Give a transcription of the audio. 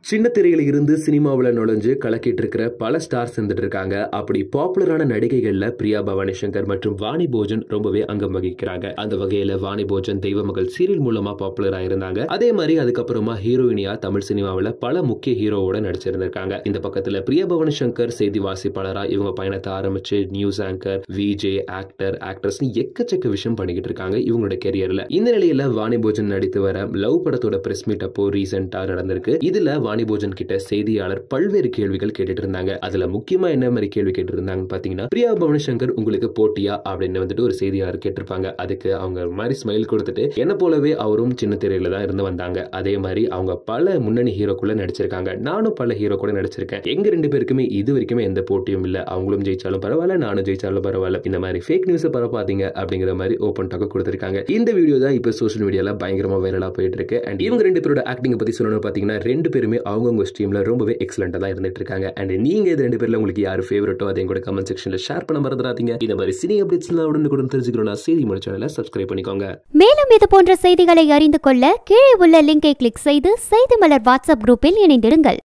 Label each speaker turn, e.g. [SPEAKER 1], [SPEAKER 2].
[SPEAKER 1] சின்ன திரையில இருந்து சினிமாவில் நுழைஞ்சு கலக்கிட்டு இருக்கிற பல ஸ்டார்ஸ் இருந்துட்டு இருக்காங்க அப்படி பாப்புலரான நடிகைகள்ல பிரியா பவானி சங்கர் மற்றும் வாணி போஜன் ரொம்பவே அங்கம் வகிக்கிறாங்க அந்த வகையில வாணி போஜன் தெய்வ மகள் சீரியல் மூலமா பாப்புலர் ஆயிருந்தாங்க அதே மாதிரி அதுக்கப்புறமா ஹீரோயினியா தமிழ் சினிமாவில் பல முக்கிய ஹீரோவோட நடிச்சிருந்திருக்காங்க இந்த பக்கத்துல பிரியா பவானி சங்கர் செய்தி வாசிப்பாளரா இவங்க பயணத்தை ஆரம்பிச்சு நியூஸ் ஆங்கர் விஜே ஆக்டர் ஆக்ட்ரஸ்னு எக்கச்சக்க விஷயம் பண்ணிக்கிட்டு இருக்காங்க இவங்களோட கெரியர்ல இந்த நிலையில வாணி போஜன் நடித்து வர லவ் படத்தோட பிரஸ் மீட் அப்போ ரீசெண்டா நடந்திருக்கு இதுல வாணி போஜன் கிட்ட செய்தியாளர் பல்வேறு கேள்விகள் கேட்டுட்டு இருந்தாங்க அதுல முக்கியமா என்ன மாதிரி கேள்வி கேட்டு இருந்தாங்கன்னு பாத்தீங்கன்னா பிரியா பவனி சங்கர் உங்களுக்கு போட்டியா அப்படின்னு வந்துட்டு ஒரு செய்தியாளர் கேட்டிருப்பாங்க அதுக்கு அவங்க ஒரு மாதிரி ஸ்மைல் கொடுத்துட்டு என்ன போலவே அவரும் சின்ன திரையில தான் இருந்து வந்தாங்க அதே மாதிரி அவங்க பல முன்னணி ஹீரோக்குள்ள நடிச்சிருக்காங்க நானும் பல ஹீரோ கூட நடிச்சிருக்கேன் எங்க ரெண்டு பேருக்குமே இது வரைக்குமே எந்த போட்டியும் இல்ல அவங்களும் ஜெயிச்சாலும் பரவாயில்ல நானும் ஜெயிச்சாலும் பரவாயில்ல இந்த மாதிரி ஃபேக் நியூஸ் பரப்பாதீங்க அப்படிங்கிற மாதிரி ஓப்பன் டாக்க கொடுத்திருக்காங்க இந்த வீடியோ தான் இப்போ சோஷியல் மீடியால பயங்கரமா வைரலா போயிட்டு இருக்கு அண்ட் இவங்க ரெண்டு பேரோட ஆக்டிங் பத்தி சொல்லணும்னு பாத்தீங்கன்னா ரெண்டு பேருமே அவங்கவுங்க ஸ்ட்ரீம்ல ரொம்பவே எக்ஸலண்டா தான் இருந்துட்டு இருக்காங்க அண்ட் நீங்க இது ரெண்டு பேர்ல உங்களுக்கு யாரு ஃபேவரட்டோ அதையும் கூட கமெண்ட் செக்ஷன்ல ஷேர் பண்ண மறந்துடாதீங்க இந்த மாதிரி சினி அப்டேட்ஸ் எல்லாம் உடனுக்குடன் தெரிஞ்சுக்கணும்னா செய்தி மொழி சேனலை சப்ஸ்கிரைப் பண்ணிக்கோங்க
[SPEAKER 2] மேலும் இது போன்ற செய்திகளை அறிந்து கொள்ள கீழே உள்ள லிங்கை கிளிக் செய்து செய்தி மலர் வாட்ஸ்அப் குரூப்பில் இணைந்திடுங்கள்